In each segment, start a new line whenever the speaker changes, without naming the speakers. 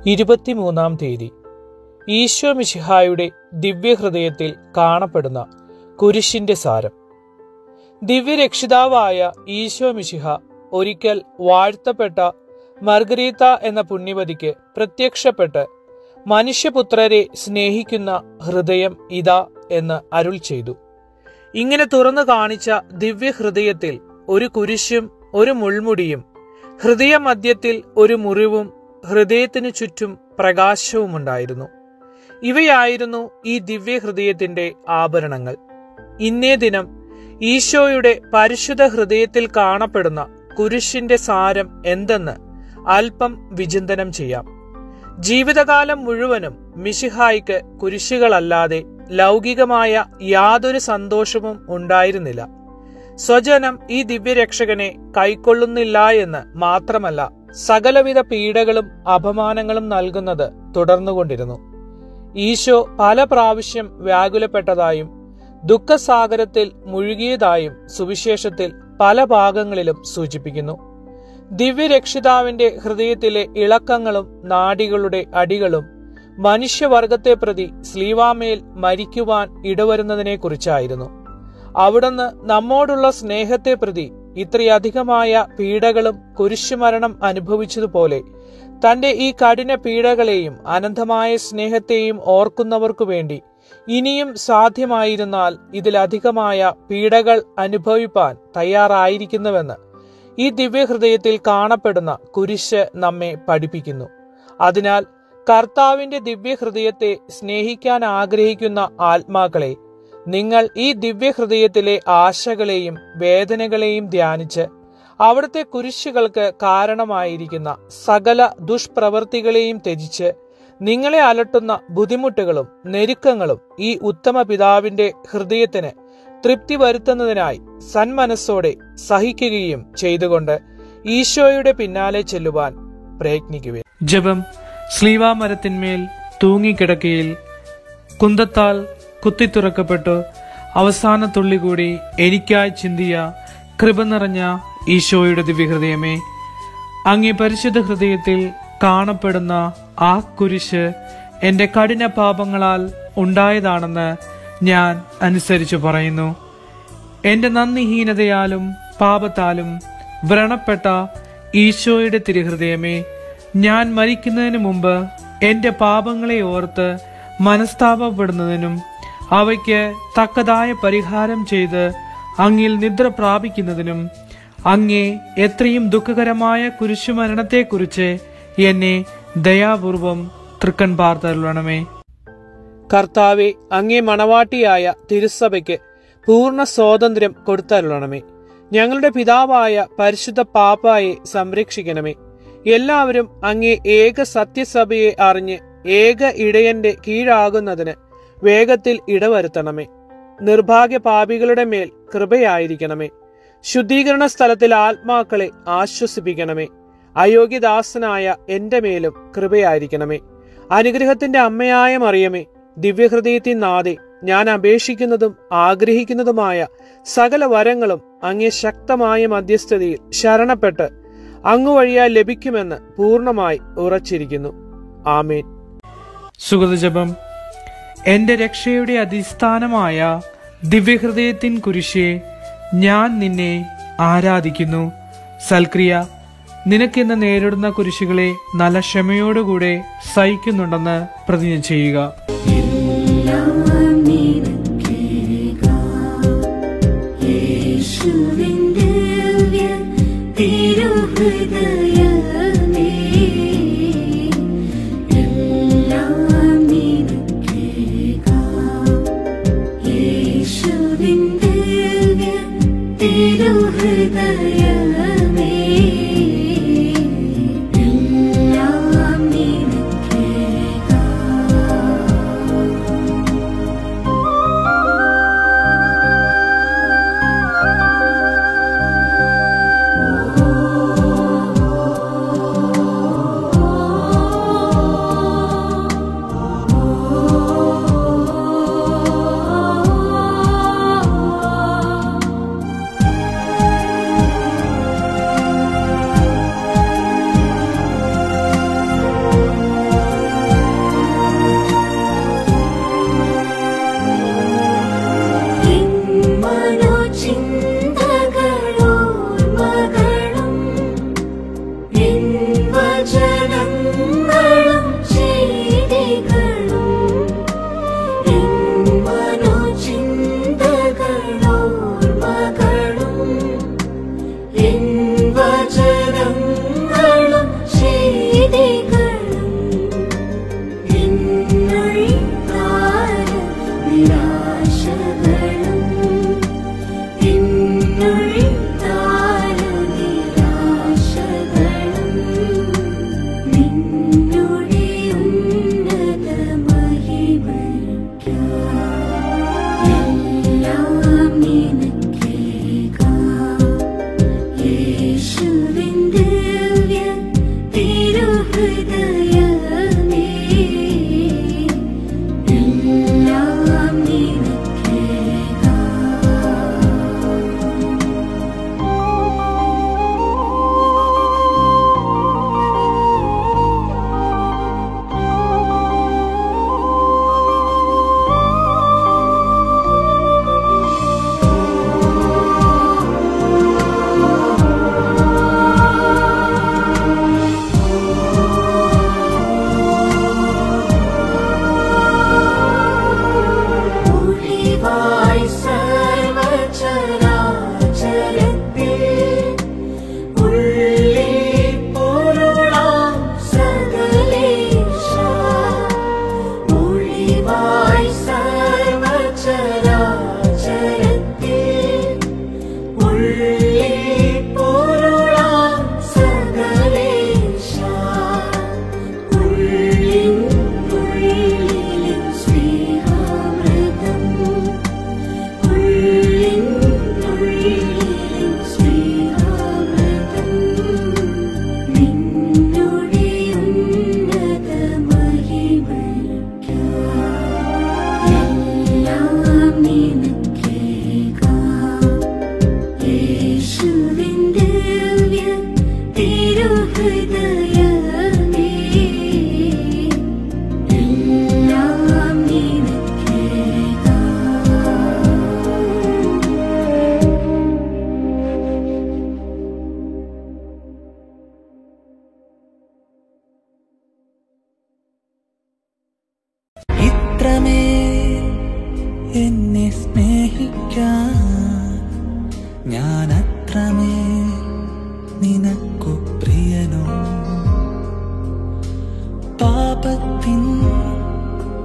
ഇരുപത്തിമൂന്നാം തീയതി ഈശോ മിശിഹായുടെ ദിവ്യഹൃദയത്തിൽ കാണപ്പെടുന്ന കുരിശിന്റെ സാരം ദിവ്യരക്ഷിതാവായ ഈശോ മിശിഹ ഒരിക്കൽ വാഴ്ത്തപ്പെട്ട മർഗരീത്ത എന്ന പുണ്യവതിക്ക് പ്രത്യക്ഷപ്പെട്ട് മനുഷ്യപുത്രരെ സ്നേഹിക്കുന്ന ഹൃദയം ഇതാ എന്ന് അരുൾ ചെയ്തു ഇങ്ങനെ തുറന്നു കാണിച്ച ദിവ്യഹൃദയത്തിൽ ഒരു കുരിശും ഒരു മുൾമുടിയും ഹൃദയമധ്യത്തിൽ ഒരു മുറിവും ഹൃദയത്തിനു ചുറ്റും പ്രകാശവുമുണ്ടായിരുന്നു ഇവയായിരുന്നു ഈ ദിവ്യഹൃദയത്തിന്റെ ആഭരണങ്ങൾ ഇന്നേ ദിനം ഈശോയുടെ പരിശുദ്ധ ഹൃദയത്തിൽ കാണപ്പെടുന്ന കുരിശിന്റെ സാരം എന്തെന്ന് അല്പം വിചിന്തനം ചെയ്യാം ജീവിതകാലം മുഴുവനും മിശിഹായ്ക്ക് കുരിശുകളല്ലാതെ ലൗകികമായ യാതൊരു സന്തോഷവും ഉണ്ടായിരുന്നില്ല സ്വജനം ഈ ദിവ്യരക്ഷകനെ കൈക്കൊള്ളുന്നില്ല എന്ന് മാത്രമല്ല സകലവിധ പീഡകളും അപമാനങ്ങളും നൽകുന്നത് തുടർന്നുകൊണ്ടിരുന്നു ഈശോ പല പ്രാവശ്യം വ്യാകുലപ്പെട്ടതായും ദുഃഖസാഗരത്തിൽ മുഴുകിയതായും സുവിശേഷത്തിൽ പല ഭാഗങ്ങളിലും സൂചിപ്പിക്കുന്നു ദിവ്യരക്ഷിതാവിന്റെ ഹൃദയത്തിലെ ഇളക്കങ്ങളും നാഡികളുടെ അടികളും മനുഷ്യവർഗത്തെ പ്രതി സ്ലീവാമേൽ മരിക്കുവാൻ ഇടവരുന്നതിനെക്കുറിച്ചായിരുന്നു അവിടുന്ന് നമ്മോടുള്ള സ്നേഹത്തെ പ്രതി ഇത്രയധികമായ പീഡകളും കുരിശുമരണം അനുഭവിച്ചതുപോലെ തന്റെ ഈ കഠിന പീഡകളെയും അനന്തമായ സ്നേഹത്തെയും ഓർക്കുന്നവർക്കു വേണ്ടി ഇനിയും സാധ്യമായിരുന്നാൽ ഇതിലധികമായ പീഡകൾ അനുഭവിപ്പാൻ തയ്യാറായിരിക്കുന്നുവെന്ന് ഈ ദിവ്യഹൃദയത്തിൽ കാണപ്പെടുന്ന കുരിശ് നമ്മെ പഠിപ്പിക്കുന്നു അതിനാൽ കർത്താവിന്റെ ദിവ്യഹൃദയത്തെ സ്നേഹിക്കാൻ ആഗ്രഹിക്കുന്ന ആത്മാക്കളെ നിങ്ങൾ ഈ ദിവ്യഹൃദയത്തിലെ ആശകളെയും വേദനകളെയും ധ്യാനിച്ച് അവിടുത്തെ കുരിശുകൾക്ക് കാരണമായിരിക്കുന്ന സകല ദുഷ്പ്രവൃത്തികളെയും ത്യജിച്ച് നിങ്ങളെ അലട്ടുന്ന ബുദ്ധിമുട്ടുകളും ഞെരുക്കങ്ങളും ഈ ഉത്തമ പിതാവിന്റെ ഹൃദയത്തിന് തൃപ്തി വരുത്തുന്നതിനായി സന്മനസ്സോടെ സഹിക്കുകയും ചെയ്തുകൊണ്ട് ഈശോയുടെ പിന്നാലെ ചെല്ലുവാൻ പ്രയത്നിക്കുവിൻ ജപം ശ്ലീവാമരത്തിന്മേൽ തൂങ്ങിക്കിടക്കയിൽ കുന്തത്താൽ കുത്തിത്തുറക്കപ്പെട്ടു അവസാന തുള്ളി കൂടി എനിക്കായി ചിന്തിയ കൃപ നിറഞ്ഞ ഈശോയുടെ ദിവ്യഹൃദയമേ അങ്ങേ പരിശുദ്ധ ഹൃദയത്തിൽ കാണപ്പെടുന്ന ആ കുരിശ് എന്റെ കഠിന പാപങ്ങളാൽ ഉണ്ടായതാണെന്ന് ഞാൻ അനുസരിച്ചു പറയുന്നു എന്റെ നന്ദിഹീനതയാലും പാപത്താലും വ്രണപ്പെട്ട ഈശോയുടെ തിരുഹൃദയമേ ഞാൻ മരിക്കുന്നതിന് മുമ്പ് എന്റെ പാപങ്ങളെ ഓർത്ത് മനസ്താപപ്പെടുന്നതിനും അവയ്ക്ക് തക്കതായ പരിഹാരം ചെയ്ത് അങ്ങിൽ നിദ്ര പ്രാപിക്കുന്നതിനും അങ്ങേ എത്രയും ദുഃഖകരമായ കുരിശുമരണത്തെക്കുറിച്ച് എന്നെ ദയാപൂർവം തൃക്കൺ പാർത്തരുളണമേ കർത്താവെ അങ്ങേ മണവാട്ടിയായ തിരുസഭയ്ക്ക് പൂർണ്ണ സ്വാതന്ത്ര്യം കൊടുത്തരുളണമേ ഞങ്ങളുടെ പിതാവായ പരിശുദ്ധ പാപ്പായെ സംരക്ഷിക്കണമേ എല്ലാവരും അങ്ങേ ഏക സത്യസഭയെ അറിഞ്ഞ് ഏക ഇടയന്റെ കീഴാകുന്നതിന് വേഗത്തിൽ ഇടവരുത്തണമേ നിർഭാഗ്യ പാപികളുടെ മേൽ കൃപയായിരിക്കണമേ ശുദ്ധീകരണ സ്ഥലത്തിൽ ആത്മാക്കളെ ആശ്വസിപ്പിക്കണമേ അയോഗ്യദാസനായ എന്റെ മേലും കൃപയായിരിക്കണമേ അനുഗ്രഹത്തിന്റെ അമ്മയായ മറിയമേ ദിവ്യഹൃദയത്തിൻ നാദെ ഞാൻ അപേക്ഷിക്കുന്നതും ആഗ്രഹിക്കുന്നതുമായ സകല വരങ്ങളും അങ്ങേ ശക്തമായ മധ്യസ്ഥതയിൽ ശരണപ്പെട്ട് അങ്ങു വഴിയാൽ ലഭിക്കുമെന്ന് പൂർണ്ണമായി ഉറച്ചിരിക്കുന്നു ആമേൻ സുഗതജപം എന്റെ രക്ഷയുടെ അടിസ്ഥാനമായ ദിവ്യഹൃദയത്തിൻ കുരിശെ ഞാൻ നിന്നെ ആരാധിക്കുന്നു സൽക്രിയ നിനക്കിന്ന് നേരിടുന്ന കുരിശുകളെ നല്ല ക്ഷമയോടുകൂടെ സഹിക്കുന്നുണ്ടെന്ന് പ്രതിജ്ഞ ചെയ്യുക
എല്ലാം നിനക്കേകാം. യേശുവിൻ ദിവ്യ തിരുഹൃദയമേ. എല്ലാം നിനക്കേകാം. യേശുവിൻ ദിവ്യ തിരുഹൃദയമേ. എല്ലാം നിനക്കേകാം.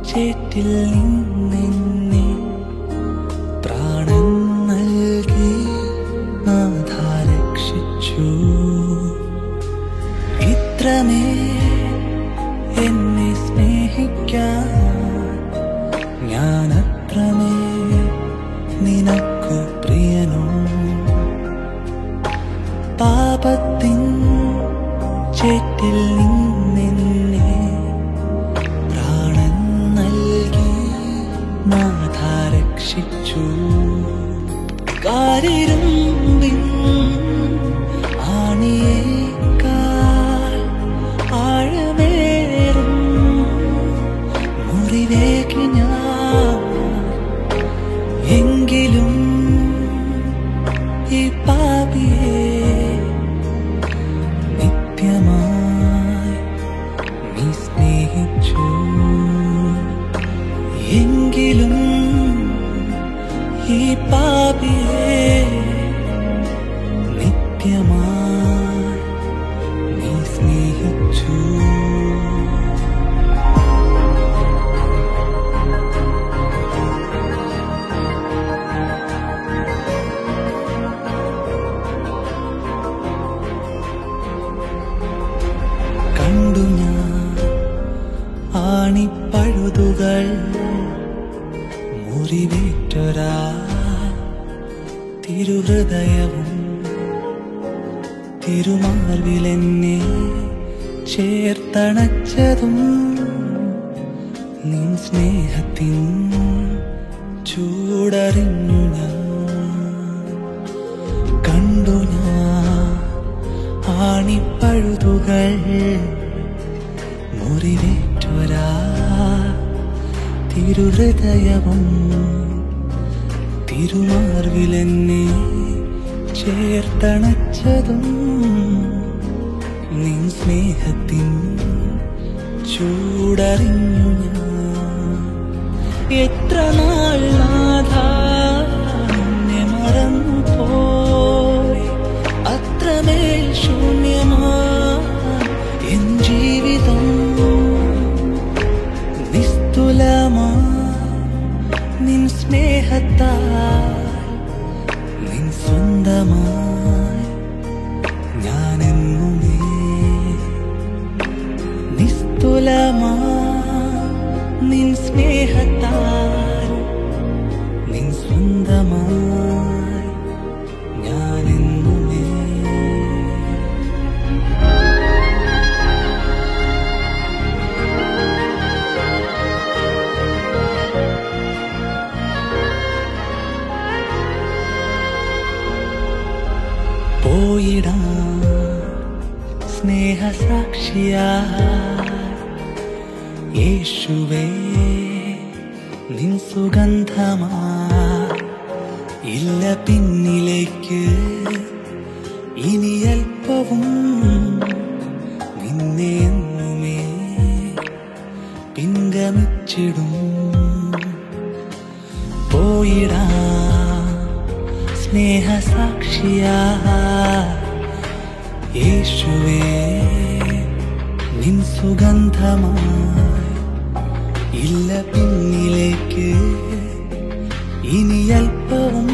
ചേറ്റിൽ നിന്നെന്നെ പ്രാണൻ നൽകി നാഥ രക്ഷിച്ചു ഇത്രമേ എന്നെ സ്നേഹിക്കാൻ ഞാൻ അത്രമേ നിനക്കു പ്രിയനോ പാപത്തിൻ ചേറ്റിൽ നിന്നെന്നെ പ്രാണൻ നൽകി നാഥ രക്ഷിച്ചു കാരിരുമ്പിൻ ആണിയേക്കാൾ ആഴമേറും മുറിവേക്ക് ഞാൻ എങ്കിലും ഈ പാപിയെ നിത്യമായി നീ സ്നേഹിച്ചു എങ്കിലും ഈ പാപിയെ നിത്യമായി നീ സ്നേഹിച്ചു കണ്ടു ഞാൻ ആണിപ്പഴുതുകൾ മുറിവേറ്റൊരാ തിരുഹൃദയവും തിരുമാർവിലെന്നെ ചേർത്തണച്ചതും നിൻ സ്നേഹത്തിൻ ചൂടറിഞ്ഞു ഞാൻ കണ്ടു ഞാൻ ആണിപ്പഴുതുകൾ മുറിവേറ്റൊരാ തിരുഹൃദയവും തിരുമാർവിലെന്നെ ചേർത്തണച്ചതും നിൻ സ്നേഹത്തിൻ ചൂടറിഞ്ഞു ഞാൻ എത്ര നാൾ നാഥ എന്നെ മറന്നു പോയി അത്രമേൽ ശൂന്യമാ എൻ ജീവിതം നിസ്തുലമാ നിൻ സ്നേഹത്താൽ നിൻ സ്വന്തമായി ഞാനെന്നുമേ നിസ്തുലമാ നിൻ സ്നേഹത്താൽ നിൻ സ്വന്തമായി ഞാനെന്നുമേ പോയിടാം സ്നേഹസാക്ഷിയാ യേശുവേ നിൻ സുഗന്ധമാ ഇല്ല പിന്നിലേക്ക് ഇനി അല്പവും നിന്നെ എന്നുമേ പിൻഗമിച്ചിടും പോയിടാ സ്നേഹസാക്ഷിയാ യേശുവേ നിൻ സുഗന്ധമായി ഇല്ല പിന്നിലേക്ക് ഇനി അല്പവും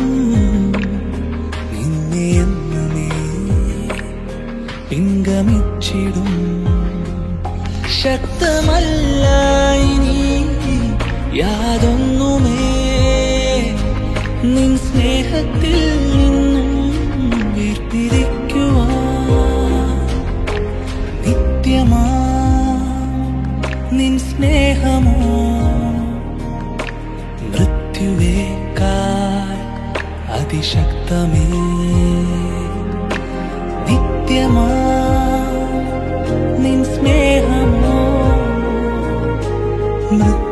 നിന്നെ എന്നുമേ പിൻഗമിച്ചിടും ശക്തമല്ല ഇനി യാതൊന്നുമേ നിൻ സ്നേഹത്തിൽ നിന്നും വേർതിരിക്കുവാൻ നിത്യമാ നിൻ സ്നേഹമോ മൃത്യുവേക്കാൾ അതിശക്തമേ നിത്യമാ നിൻ സ്നേഹമോ മൃത്യു